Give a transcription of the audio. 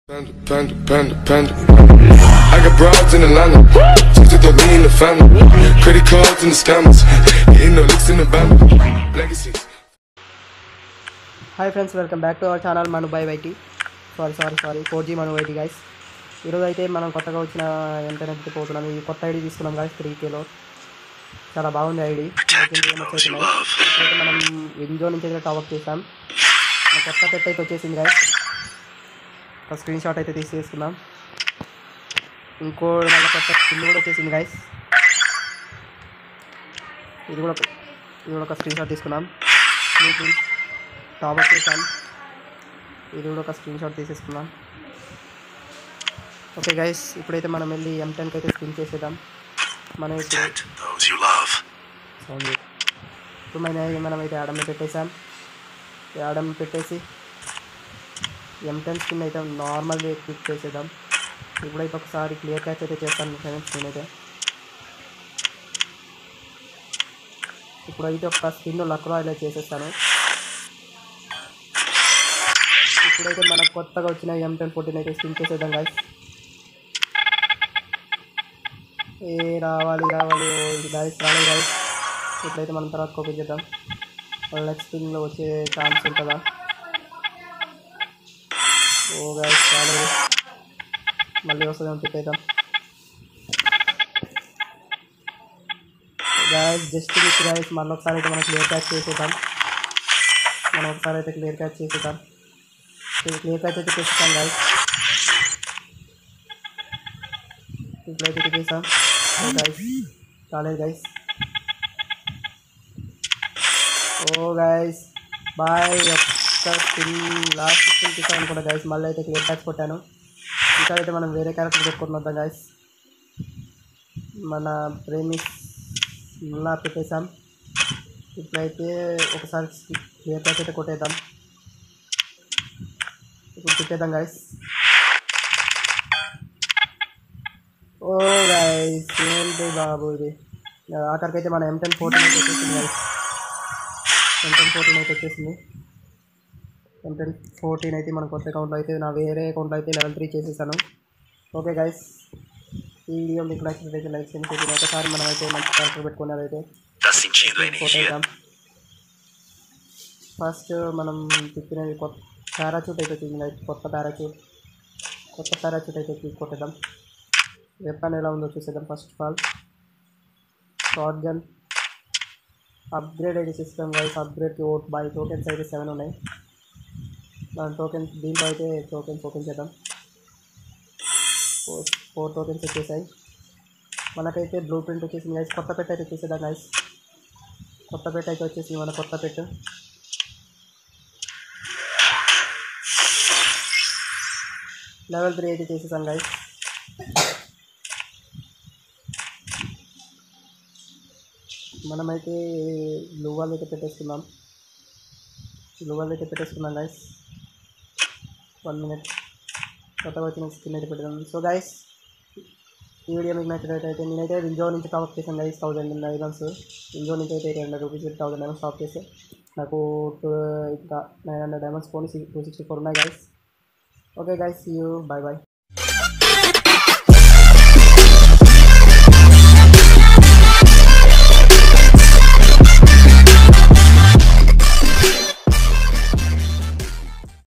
Panda, panda, panda, panda. I got broads in Atlanta. Just to throw me in the family. Credit cards and the scammers. Hitting no licks in the band. Legacies. Hi friends welcome back to our channel Manu by YT sorry sorry sorry four G Manu YT guys ఈరోజు అయితే మనం కొత్తగా వచ్చిన ఇంటర్నెట్కి పోతున్నాం ఈ కొత్త ID తీసుకున్నాం guys three Khelo చాలా బాగుంది ఐడి అయితే మనం వింజో నుంచి అయితే టాప్అప్ చేసాం మన కొత్త పెట్ అయితే వచ్చేసింది గాయస్ ఒక స్క్రీన్ షాట్ అయితే తీసి తీసుకున్నాం ఇంకో మళ్ళీ కొత్త స్కిన్ కూడా వచ్చేసింది గాయస్ ఇది కూడా ఒక- ఇది కూడా ఒక స్క్రీన్ షాట్ తీసుకున్నాం టాప్అప్ చేసాం ఇది కూడా ఒక స్క్రీన్ షాట్ తీసేసుకున్నాం ఓకే గైస్ ఇప్పుడైతే మనం వెళ్ళి ఎం టెన్కి అయితే స్పిన్ చేసేద్దాం మనం ఇప్పుడు those you love. సౌండ్ ఇప్పుడు మన మనం అయితే ఆడంలో పెట్టేసాం ఈ ఆడం పెట్టేసి ఎం టెన్ స్పిన్ అయితే నార్మల్ క్లిక్ చేసేద్దాం ఇప్పుడైతే ఒకసారి క్లియర్ క్యాచ్ అయితే చేస్తాను ఫ్రెండ్స్ నేనైతే ఇప్పుడైతే ఒక స్పిన్ లక్లో ఇలా చేసేస్తాను ఇప్పుడైతే మనకు కొత్తగా వచ్చిన ఎం టెన్ ఫోర్టీన్ అయితే స్పిన్ చేసేద్దాం గాయస్ ఏ రావాలి రావాలి ఓ ఇది గాయస్ రావాలి గాయస్ ఇప్పుడైతే మనం తర్వాత కాపీ చేద్దాం నెక్స్ట్ స్పిన్లో వచ్చే ఛాన్స్ ఉంటుందా ఓ గాయస్ రాలేదు మళ్ళీ వస్తుందేమో తిప్పేద్దాం గాయస్ జస్ట్ విత్ గాయస్ మళ్ళీ ఒకసారి అయితే మనం క్లియర్ క్యాచ్ చేసేద్దాం మనం ఒకసారి అయితే క్లియర్ క్యాచ్ చేసేద్దాం క్లియర్ క్యాచ్ అయితే చేసేద్దాం గాయస్ ఇప్పుడైతే తిప్పేసాం గైస్ కాలేదు గైస్ ఓ గైస్ బాయ్ ఒక్క స్కిల్ లాస్ట్ స్కిల్ తీసాను అనుకుంటా గైస్ మళ్ళీ అయితే క్లియర్ క్యాచ్ కొట్టాను ఇంకా అయితే మనం వేరే క్యారెక్టర్ పెట్టుకుని వద్దాం గైస్ మన ప్రేమిస్ ఇలా పెట్టేసాం ఇప్పుడైతే ఒకసారి క్లియర్ క్యాచ్ అయితే కొట్టేద్దాం ఇప్పుడు తిప్పేద్దాం గైస్ ఓ గైస్ ఏంటి బాబు ఇది ఆఖరికైతే మన ఎంటెన్ ఫోర్టీన్ అయితే వచ్చేసింది గైస్ ఎంటెన్ ఫోర్టీన్ అయితే వచ్చేసింది ఎంటెన్ ఫోర్టీన్ అయితే మన కొత్త అకౌంట్లో అయితే నా వేరే అకౌంట్లో అయితే లెవెల్ త్రీ చేసేసాను ఓకే గైస్ ఈ వీడియో మీకు నచ్చినట్లయితే లైక్ చేయండి ఒకసారి మనం అయితే మంచి క్యారెక్టర్ పెట్టుకుని అదైతే Tá sentindo a photo energia? ఇద్దాం ఫస్ట్ మనం తిప్పినది కొత్త పారాచూట్ అయితే వచ్చింది guys. కొత్త పారాచూట్ కొత్త పారాచూట్ అయితే క్లిక్ కొట్టేద్దాం వెపన్ ఎలా ఉందో చూసేద్దాం first of all shotgun upgrade అయితే సిస్టమ్ వైస్ అప్గ్రేడ్ ఓట్ బై టోకెన్స్ అయితే సెవెన్ ఉన్నాయి దాని టోకెన్స్ దీంట్లో అయితే టోకెన్స్ ఓపెన్ చేద్దాం ఫోర్ ఫోర్ టోకెన్స్ వచ్చేసాయి మనకైతే బ్లూ ప్రింట్ వచ్చేసింది గైస్ కొత్త పెట్ట అయితే వచ్చేసేద్దాం గైస్ కొత్త పెట్ట అయితే వచ్చేసింది మన కొత్త పెట్టు లెవెల్ త్రీ అయితే చేసేసాం గైస్ మనమైతే లువాల్ అయితే పెట్టేసుకుందాం లువాల్ అయితే పెట్టేసుకుందాం గైస్ వన్ మినిట్ కొత్తగా వచ్చిన స్కిన్ అయితే పెడదాం సో గైస్ ఈ వీడియో మీకు నచ్చినట్లయితే నేనైతే వింజో నుంచి టాప్ చేశాను గైస్ థౌసండ్ ఐటమ్స్ వింజో నుంచి అయితే eight hundred rupees thousand diamonds top చేసి నాకు టూ ఇంకా నైన్ హండ్రెడ్ డైమండ్స్ పోనీ టూ సిక్స్టీ ఫోర్ ఉన్నాయి guys okay guys you bye bye